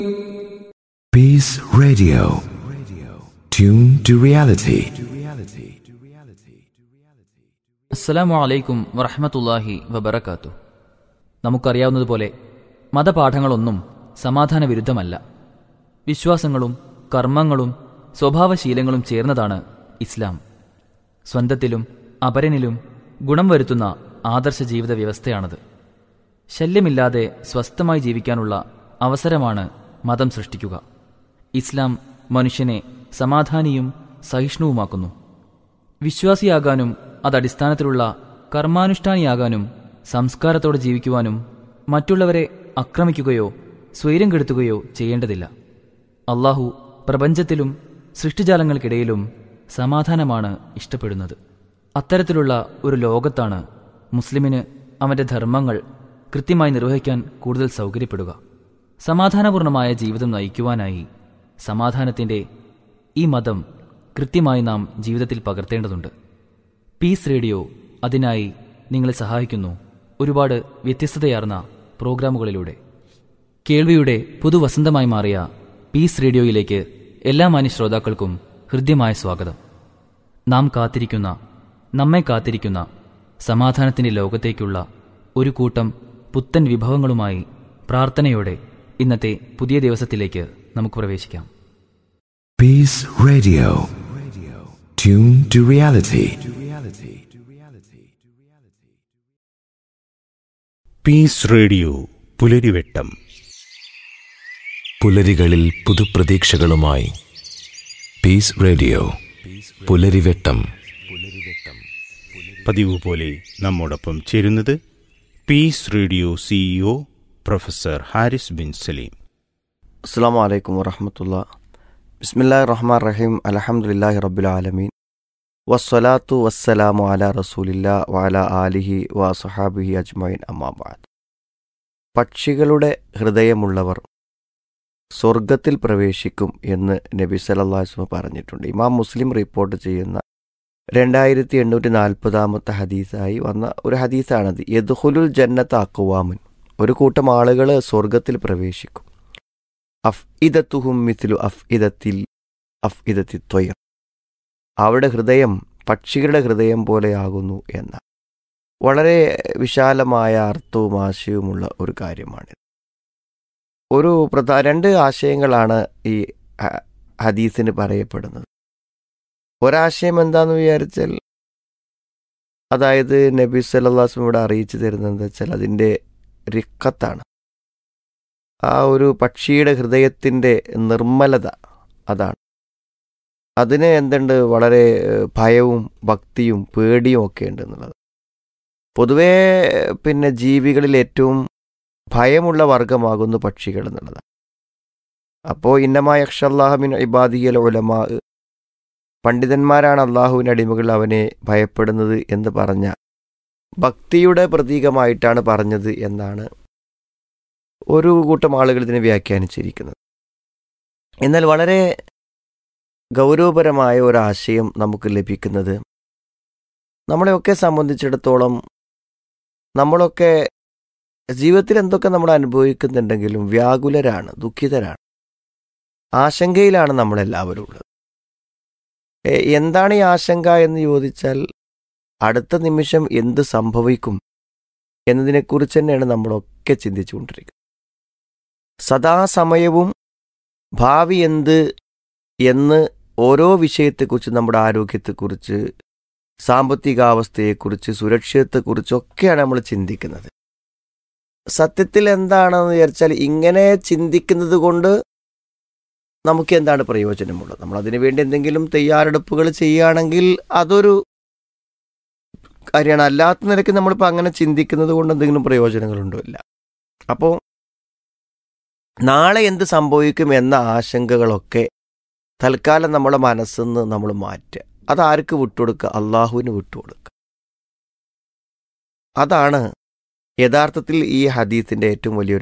Peace Radio. Tune to reality. അസ്സലാമു അലൈക്കും വറഹമത്തല്ലാഹി വബറക്കാത്തു നമുക്കറിയാവുന്നതുപോലെ മതപാഠങ്ങളൊന്നും സമാധാന വിരുദ്ധമല്ല വിശ്വാസങ്ങളും കർമ്മങ്ങളും സ്വഭാവശീലങ്ങളും ചേർന്നതാണ് ഇസ്ലാം സ്വന്തത്തിലും അപരനിലും ഗുണം വരുത്തുന്ന ആദർശ ജീവിത വ്യവസ്ഥയാണത് ശല്യമില്ലാതെ സ്വസ്ഥമായി ജീവിക്കാനുള്ള അവസരമാണ് മതം സൃഷ്ടിക്കുക ഇസ്ലാം മനുഷ്യനെ സമാധാനിയും സഹിഷ്ണുവുമാക്കുന്നു വിശ്വാസിയാകാനും അതടിസ്ഥാനത്തിലുള്ള കർമാനുഷ്ഠാനിയാകാനും സംസ്കാരത്തോടെ ജീവിക്കുവാനും മറ്റുള്ളവരെ ആക്രമിക്കുകയോ സ്വൈരം കെടുത്തുകയോ ചെയ്യേണ്ടതില്ല അള്ളാഹു പ്രപഞ്ചത്തിലും സൃഷ്ടിജാലങ്ങൾക്കിടയിലും സമാധാനമാണ് ഇഷ്ടപ്പെടുന്നത് അത്തരത്തിലുള്ള ഒരു ലോകത്താണ് മുസ്ലിമിന് അവൻ്റെ ധർമ്മങ്ങൾ കൃത്യമായി നിർവഹിക്കാൻ കൂടുതൽ സൗകര്യപ്പെടുക സമാധാനപൂർണമായ ജീവിതം നയിക്കുവാനായി സമാധാനത്തിൻ്റെ ഈ മതം കൃത്യമായി നാം ജീവിതത്തിൽ പകർത്തേണ്ടതുണ്ട് പീസ് റേഡിയോ അതിനായി നിങ്ങളെ സഹായിക്കുന്നു ഒരുപാട് വ്യത്യസ്തതയാർന്ന പ്രോഗ്രാമുകളിലൂടെ കേൾവിയുടെ പുതുവസന്തമായി മാറിയ പീസ് റേഡിയോയിലേക്ക് എല്ലാ മാന്യ ശ്രോതാക്കൾക്കും ഹൃദ്യമായ സ്വാഗതം നാം കാത്തിരിക്കുന്ന നമ്മെ കാത്തിരിക്കുന്ന സമാധാനത്തിൻ്റെ ലോകത്തേക്കുള്ള ഒരു കൂട്ടം പുത്തൻ വിഭവങ്ങളുമായി പ്രാർത്ഥനയോടെ ഇന്നത്തെ പുതിയ ദിവസത്തിലേക്ക് നമുക്ക് പ്രവേശിക്കാം Peace Radio. Tune to reality. Peace radio പുലരിവെട്ടം പുലരികളിൽ പുതുപ്രതീക്ഷകളുമായി പീസ് റേഡിയോ പുലരിവെട്ടം പതിവ് പോലെ നമ്മോടൊപ്പം ചേരുന്നത് peace radio CEO professor Haris bin Saleem അസ്സാം വലൈക്കും വറഹമത്തുള്ള ബിസ്മില്ലാ റഹ്മാൻ റഹീം അലഹമുല്ലാഹി റബ്ബുലാലമീൻ വസ്സലാത്തു വസ്സലാമു അല റസൂലില്ല വഅല ആലിഹി വസഹാബിഹി അജ്മൈൻ അമ്മാബാദ് പക്ഷികളുടെ ഹൃദയമുള്ളവർ സ്വർഗത്തിൽ പ്രവേശിക്കും എന്ന് നബി സലല്ലാസ്മ പറഞ്ഞിട്ടുണ്ട് ഇമാം മുസ്ലിം റിപ്പോർട്ട് ചെയ്യുന്ന രണ്ടായിരത്തി എണ്ണൂറ്റി നാൽപ്പതാമത്തെ ഹദീസായി വന്ന ഒരു ഹദീസാണത് യദ്ഹുലുൽ ജന്നത്ത് അക്വാമുൻ ഒരു കൂട്ടം ആളുകൾ സ്വർഗത്തിൽ പ്രവേശിക്കും അഫ് ഇദത്തുഹും മിഥിലു അഫ് ഇദത്തിൽ അഫ് ഇദത്തി ത്വയർ അവരുടെ ഹൃദയം പക്ഷികളുടെ ഹൃദയം പോലെയാകുന്നു എന്ന വളരെ വിശാലമായ അർത്ഥവും ആശയവുമുള്ള ഒരു കാര്യമാണ് ഒരു പ്രധാന രണ്ട് ആശയങ്ങളാണ് ഈ ഹ- ഹദീസിന് പറയപ്പെടുന്നത് ഒരാശയം എന്താന്ന് വിചാരിച്ചാൽ അതായത് നബി സല്ലാസ്ലം ഇവിടെ അറിയിച്ചു തരുന്നത് എന്താ വെച്ചാൽ അതിൻ്റെ റിക്കത്താണ് ആ ഒരു പക്ഷിയുടെ ഹൃദയത്തിൻ്റെ നിർമ്മലത അതാണ് അതിന് എന്തുണ്ട് വളരെ ഏഹ്, ഭയവും ഭക്തിയും പേടിയും ഒക്കെ ഉണ്ട് എന്നുള്ളത് പൊതുവേ പിന്നെ ജീവികളിൽ ഏറ്റവും ഭയമുള്ള വർഗമാകുന്നു പക്ഷികൾ എന്നുള്ളതാണ് അപ്പോൾ ഇന്നമായ അക്ഷല്ലാഹമിൻ ഇബാദിയൽ ഉലമാ പണ്ഡിതന്മാരാണ് അള്ളാഹുവിൻ്റെ അടിമകൾ അവനെ ഭയപ്പെടുന്നത് എന്ന് പറഞ്ഞ ഭക്തിയുടെ പ്രതീകമായിട്ടാണ് പറഞ്ഞത് എന്നാണ് ഒരു കൂട്ടം ആളുകൾ ഇതിനെ വ്യാഖ്യാനിച്ചിരിക്കുന്നത് എന്നാൽ വളരെ ഗൗരവപരമായ ഒരാശയം നമുക്ക് ലഭിക്കുന്നത് നമ്മളെയൊക്കെ സംബന്ധിച്ചിടത്തോളം നമ്മളൊക്കെ ജീവിതത്തിൽ എന്തൊക്കെ നമ്മൾ അനുഭവിക്കുന്നുണ്ടെങ്കിലും വ്യാകുലരാണ് ദുഃഖിതരാണ് ആശങ്കയിലാണ് നമ്മളെല്ലാവരും ഉള്ളത് ഏ, എന്താണ് ഈ ആശങ്ക എന്ന് ചോദിച്ചാൽ അടുത്ത നിമിഷം എന്ത് സംഭവിക്കും എന്നതിനെക്കുറിച്ച് തന്നെയാണ് നമ്മളൊക്കെ ചിന്തിച്ചുകൊണ്ടിരിക്കുന്നത് സദാസമയവും ഭാവി എന്ത് എന്ന് ഓരോ വിഷയത്തെക്കുറിച്ച് നമ്മുടെ ആരോഗ്യത്തെക്കുറിച്ച് സാമ്പത്തികാവസ്ഥയെക്കുറിച്ച് സുരക്ഷിതത്വത്തെക്കുറിച്ചൊക്കെയാണ് നമ്മൾ ചിന്തിക്കുന്നത് സത്യത്തിൽ എന്താണെന്ന് വിചാരിച്ചാൽ ഇങ്ങനെ ചിന്തിക്കുന്നത് കൊണ്ട് നമുക്ക് എന്താണ് പ്രയോജനമുള്ളത് നമ്മൾ അതിനു വേണ്ടി എന്തെങ്കിലും തയ്യാറെടുപ്പുകൾ ചെയ്യുകയാണെങ്കിൽ അതൊരു കാര്യമാണ് അല്ലാത്ത നിലയ്ക്ക് നമ്മളിപ്പോൾ അങ്ങനെ ചിന്തിക്കുന്നത് കൊണ്ട് എന്തെങ്കിലും പ്രയോജനങ്ങളുണ്ടോ ഇല്ല അപ്പോൾ നാളെ എന്ത് സംഭവിക്കും എന്ന ആശങ്കകളൊക്കെ തൽക്കാലം നമ്മുടെ മനസ്സിൽ നിന്ന് നമ്മൾ മാറ്റുക അതാർക്ക് വിട്ടുകൊടുക്കുക അള്ളാഹുവിന് വിട്ടുകൊടുക്കുക അതാണ് യഥാർത്ഥത്തിൽ ഈ ഹദീസിൻ്റെ ഏറ്റവും വലിയൊരു